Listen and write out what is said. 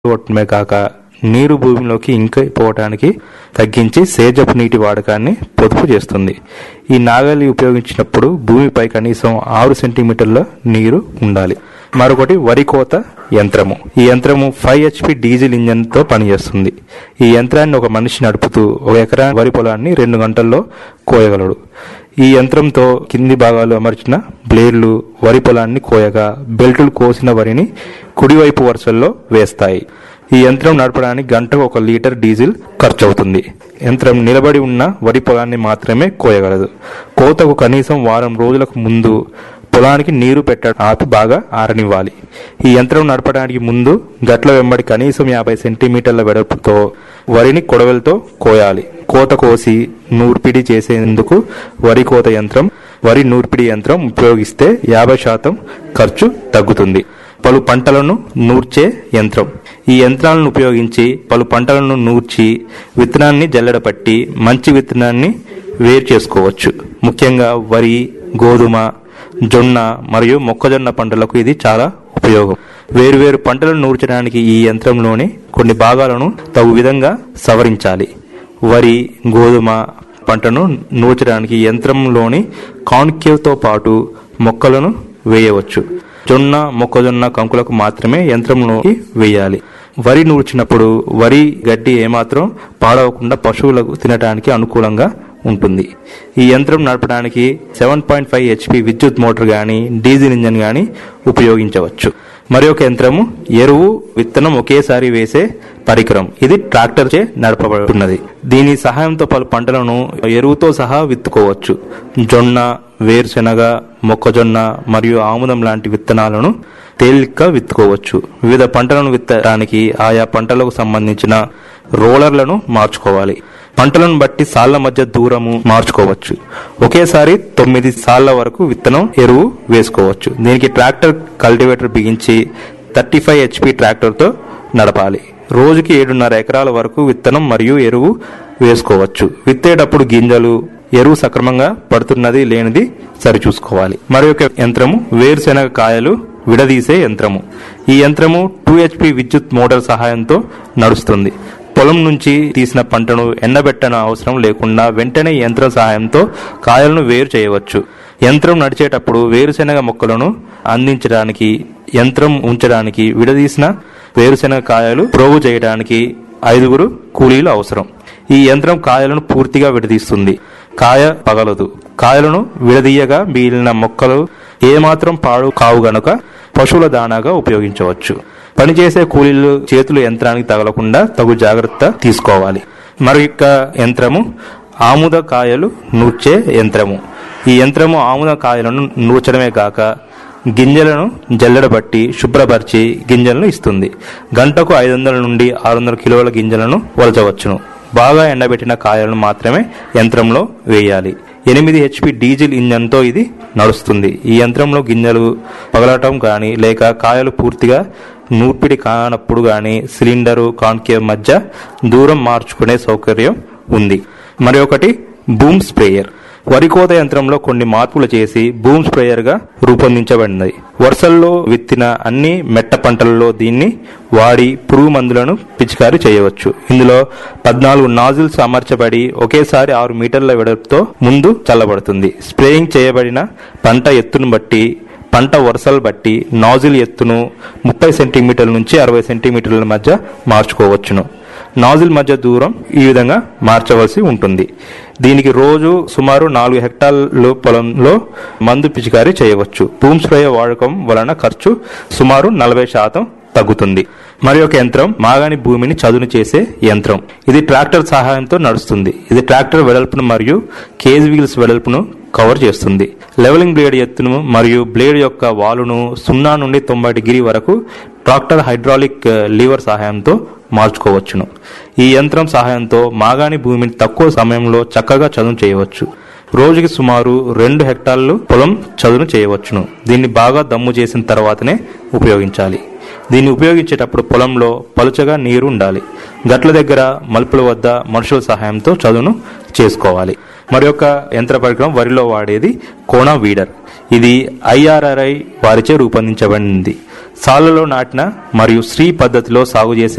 కొట్టడమే కాక నీరు భూమిలోకి ఇంకిపోవటానికి తగ్గించి సేద్యపు నీటి వాడకాన్ని పొదుపు చేస్తుంది ఈ నాగలి ఉపయోగించినప్పుడు భూమిపై కనీసం ఆరు సెంటీమీటర్ల నీరు ఉండాలి మరొకటి వరి కోత యంత్రము ఈ యంత్రము ఫైవ్ హెచ్పి డీజిల్ ఇంజన్ తో పనిచేస్తుంది ఈ యంత్రాన్ని ఒక మనిషి నడుపుతూ ఒక ఎకరా వరి పొలాన్ని రెండు గంటల్లో కోయగలడు ఈ యంత్రంతో కింది భాగాలు అమర్చిన బ్లేడ్లు వరి పొలాన్ని కోయగా బెల్టులు కోసిన వరిని కుడివైపు వరుసల్లో వేస్తాయి ఈ యంత్రం నడపడానికి గంటకు ఒక లీటర్ డీజిల్ ఖర్చు అవుతుంది యంత్రం నిలబడి ఉన్న వరి పొలాన్ని మాత్రమే కోయగలదు కోతకు కనీసం వారం రోజులకు ముందు పొలానికి నీరు పెట్ట ఆపి బాగా ఆరనివ్వాలి ఈ యంత్రం నడపడానికి ముందు గట్ల వెంబడి కనీసం యాభై సెంటీమీటర్ల వెడల్పుతో వరిని కొడవలతో కోయాలి కోత కోసి నూర్పిడి చేసేందుకు వరి కోత యంత్రం వరి నూర్పిడి యంత్రం ఉపయోగిస్తే యాభై శాతం ఖర్చు తగ్గుతుంది పలు పంటలను నూర్చే యంత్రం ఈ యంత్రాలను ఉపయోగించి పలు పంటలను నూర్చి విత్తనాన్ని జల్లెడపట్టి మంచి విత్తనాన్ని వేరు చేసుకోవచ్చు ముఖ్యంగా వరి గోధుమ జొన్న మరియు మొక్కజొన్న పంటలకు ఇది చాలా ఉపయోగం వేరువేరు పంటలను నూర్చడానికి ఈ యంత్రంలోని కొన్ని భాగాలను తగు విధంగా సవరించాలి వరి గోధుమ పంటను నూర్చడానికి ఈ యంత్రంలోని కాన్కేవ్తో పాటు మొక్కలను వేయవచ్చు జొన్న మొక్కజొన్న కంకులకు మాత్రమే యంత్రంలోకి వేయాలి వరి నూర్చినప్పుడు వరి గడ్డి ఏమాత్రం పాడవకుండా పశువులకు తినడానికి అనుకూలంగా ఉంటుంది ఈ యంత్రం నడపడానికి సెవెన్ పాయింట్ ఫైవ్ హెచ్పి విద్యుత్ మోటార్ కానీ డీజిల్ ఇంజన్ కానీ ఉపయోగించవచ్చు మరి ఒక యంత్రము ఎరువు విత్తనం ఒకేసారి వేసే పరికరం ఇది ట్రాక్టర్ చే నడపబడుతున్నది దీని సహాయంతో పలు పంటలను ఎరువుతో సహా విత్తుకోవచ్చు జొన్న వేరుశెనగ మొక్కజొన్న మరియు ఆముదం లాంటి విత్తనాలను తేలిక విత్తుకోవచ్చు వివిధ పంటలను విత్తడానికి ఆయా పంటలకు సంబంధించిన రోలర్లను మార్చుకోవాలి పంటలను బట్టి సాళ్ల మధ్య దూరము మార్చుకోవచ్చు ఒకేసారి తొమ్మిది సాళ్ల వరకు విత్తనం ఎరువు వేసుకోవచ్చు దీనికి ట్రాక్టర్ కల్టివేటర్ బిగించి థర్టీ ఫైవ్ హెచ్పి ట్రాక్టర్తో నడపాలి రోజుకి ఏడున్నర ఎకరాల వరకు విత్తనం మరియు ఎరువు వేసుకోవచ్చు విత్తేటప్పుడు గింజలు ఎరువు సక్రమంగా పడుతున్నది లేనిది సరిచూసుకోవాలి మరి ఒక యంత్రము వేరుశెనగ కాయలు విడదీసే యంత్రము ఈ యంత్రము టూ హెచ్పి విద్యుత్ మోటార్ సహాయంతో నడుస్తుంది పొలం నుంచి తీసిన పంటను ఎండబెట్టన అవసరం లేకుండా వెంటనే ఈ యంత్రం సహాయంతో కాయలను వేరు చేయవచ్చు యంత్రం నడిచేటప్పుడు వేరుశెనగ మొక్కలను అందించడానికి యంత్రం ఉంచడానికి విడదీసిన వేరుశెనగ కాయలు ప్రోగు చేయడానికి ఐదుగురు కూలీలు అవసరం ఈ యంత్రం కాయలను పూర్తిగా విడదీస్తుంది కాయ పగలదు కాయలను విడదీయగా మిగిలిన మొక్కలు ఏమాత్రం పాడు కావు గనుక పశువుల దానాగా ఉపయోగించవచ్చు పనిచేసే కూలీలు చేతులు యంత్రానికి తగలకుండా తగు జాగ్రత్త తీసుకోవాలి మరొక యంత్రము ఆముద కాయలు నూర్చే యంత్రము ఈ యంత్రము ఆముద కాయలను నూర్చడమే కాక గింజలను జల్లెడబట్టి శుభ్రపరిచి గింజలను ఇస్తుంది గంటకు ఐదు వందల నుండి ఆరు వందల కిలోల గింజలను వలచవచ్చును బాగా ఎండబెట్టిన కాయలను మాత్రమే యంత్రంలో వేయాలి ఎనిమిది హెచ్పి డీజిల్ ఇంజన్తో ఇది నడుస్తుంది ఈ యంత్రంలో గింజలు పగలటం కానీ లేక కాయలు పూర్తిగా నూర్పిడి కానప్పుడు కానీ సిలిండరు కాన్కేవ్ మధ్య దూరం మార్చుకునే సౌకర్యం ఉంది మరి ఒకటి బూమ్ స్ప్రేయర్ వరి కోత యంత్రంలో కొన్ని మార్పులు చేసి బూమ్ స్ప్రేయర్ గా రూపొందించబడినది వరుసల్లో విత్తిన అన్ని మెట్ట పంటలలో దీన్ని వాడి పురుగు మందులను పిచికారీ చేయవచ్చు ఇందులో పద్నాలుగు నాజిల్స్ అమర్చబడి ఒకేసారి ఆరు మీటర్ల వెడల్పుతో ముందు చల్లబడుతుంది స్ప్రేయింగ్ చేయబడిన పంట ఎత్తును బట్టి పంట వరుసలు బట్టి నాజిల్ ఎత్తును ముప్పై సెంటీమీటర్ల నుంచి అరవై సెంటీమీటర్ల మధ్య మార్చుకోవచ్చును నాజిల్ మధ్య దూరం ఈ విధంగా మార్చవలసి ఉంటుంది దీనికి రోజు సుమారు నాలుగు హెక్టార్ల పొలంలో మందు పిచికారీ చేయవచ్చు భూమ్ స్ప్రే వాడకం వలన ఖర్చు సుమారు నలభై శాతం తగ్గుతుంది మరి ఒక యంత్రం మాగాని భూమిని చదును చేసే యంత్రం ఇది ట్రాక్టర్ సహాయంతో నడుస్తుంది ఇది ట్రాక్టర్ వెడల్పును మరియు కేజ్ వీల్స్ వెడల్పును కవర్ చేస్తుంది లెవెలింగ్ బ్లేడ్ ఎత్తును మరియు బ్లేడ్ యొక్క వాలును సున్నా నుండి తొంభై డిగ్రీ వరకు ట్రాక్టర్ హైడ్రాలిక్ లీవర్ సహాయంతో మార్చుకోవచ్చును ఈ యంత్రం సహాయంతో మాగాని భూమిని తక్కువ సమయంలో చక్కగా చదును చేయవచ్చు రోజుకి సుమారు రెండు హెక్టార్లు పొలం చదును చేయవచ్చును దీన్ని బాగా దమ్ము చేసిన తర్వాతనే ఉపయోగించాలి దీన్ని ఉపయోగించేటప్పుడు పొలంలో పలుచగా నీరు ఉండాలి గట్ల దగ్గర మలుపుల వద్ద మనుషుల సహాయంతో చదును చేసుకోవాలి మరి యొక్క యంత్ర పరికరం వరిలో వాడేది కోనా వీడర్ ఇది ఐఆర్ఆర్ఐ వారిచే రూపొందించబడింది సాళ్లలో నాటిన మరియు శ్రీ పద్ధతిలో సాగు చేసే